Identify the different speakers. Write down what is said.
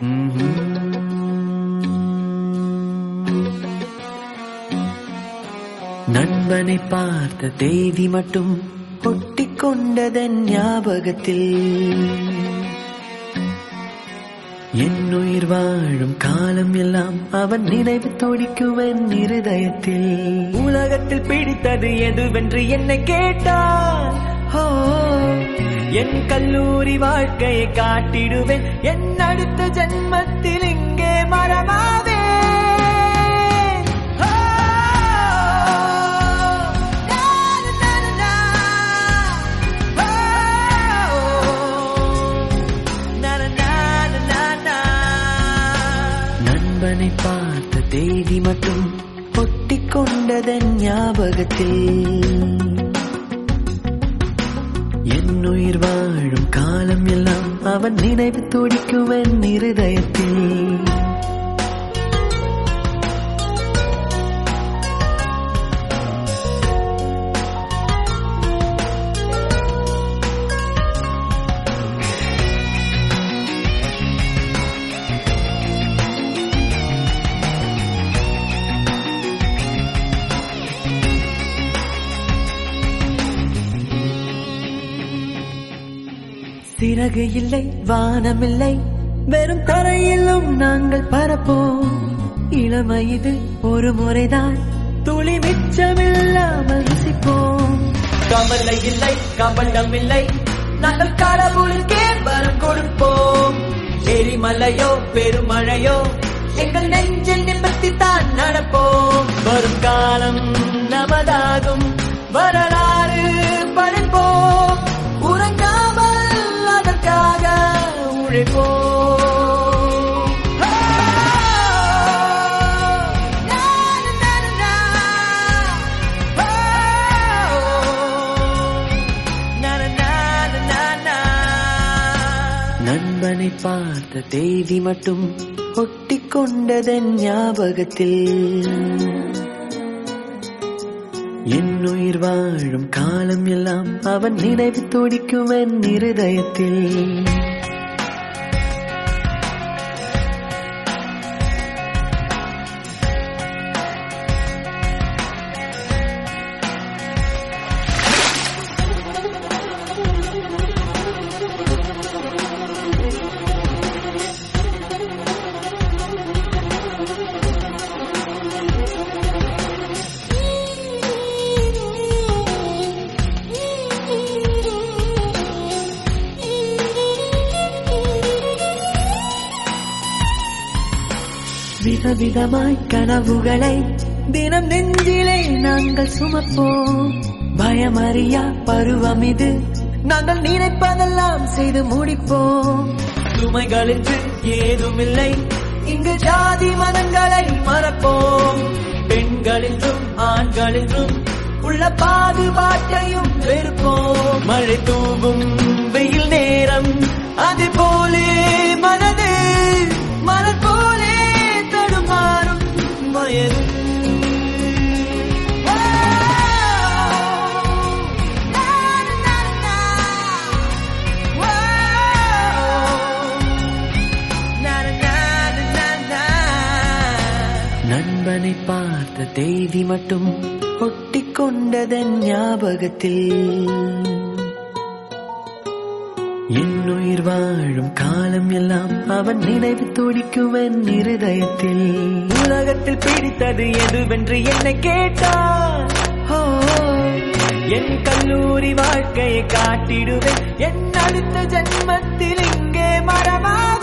Speaker 1: நண்பனை பார்த்த தேதி மட்டும் ஒட்டிக் கொண்டதன் ஞாபகத்தில் என் உயிர் வாழும் காலம் எல்லாம் அவன் நினைவு துடிக்குவன் இருதயத்தில் உலகத்தில் பிடித்தது எதுவென்று என்னை கேட்டான் ஓ என் கல்லூரி வாழ்க்கையை காட்டிடுவேன் என் அடுத்த ஜென்மத்தில் இங்கே மரமாவே நண்பனை பார்த்த தேதி மட்டும் ஒட்டிக் கொண்டதன் ஞாபகத்தில் என் உயிர் வாழும் காலம் எல்லாம் அவன் நினைவு துடிக்குவன் இருதயத்தில் சிறகு இல்லை வானமில்லை வெறும் தரையிலும் நாங்கள் பரப்போம் இளமை இது ஒரு முறைதான் துளி மிச்சமில்லாமல் ருசிப்போம் கவலை இல்லை கபண்டம் இல்லை நாங்கள் கடவுளுக்கே வரம் கொடுப்போம் எரிமலையோ பெருமழையோ எங்கள் நெஞ்சில் நிமிர்த்தி தான் நடப்போம் வரும் காலம் நமதாகும் வரலாறு படைப்போம் உறங்காமல் அதற்காக உழைப்போம் நண்பனை பார்த்த தேதி மட்டும் ஒட்டிக் கொண்டதன் ஞாபகத்தில் என் உயிர் வாழும் காலம் எல்லாம் அவன் நினைவு துடிக்குவன் இருதயத்தில் விதவிதமாய் கனவுகளை தினம் நெஞ்சிலே நாங்கள் சுமப்போம் பயமறியா பருவம் இது நாங்கள் நினைப்பதெல்லாம் செய்து முடிப்போம் சுமைகள் என்று ஏதுமில்லை இங்கு ஜாதி மதங்களை மறப்போம் பெண்கள் என்றும் ஆண்கள் என்றும் உள்ள பாகுபாட்டையும் வெறுப்போம் மழை தூவும் வெயில் நேரம் அது போலே மனது மலர் போலே தடுமாறும் வயது நண்பனை பார்த்த தேதி மட்டும் ஒட்டிக் கொண்டதன் ஞாபகத்தில் என் உயிர் வாழும் காலம் எல்லாம் அவன் நினைவு துடிக்குவன் இருதயத்தில் உலகத்தில் பிடித்தது எதுவென்று என்னை கேட்டான் ஓ, என் கல்லூரி வாழ்க்கையை காட்டிடுவேன் என் அடுத்த ஜென்மத்தில் இங்கே மரமாக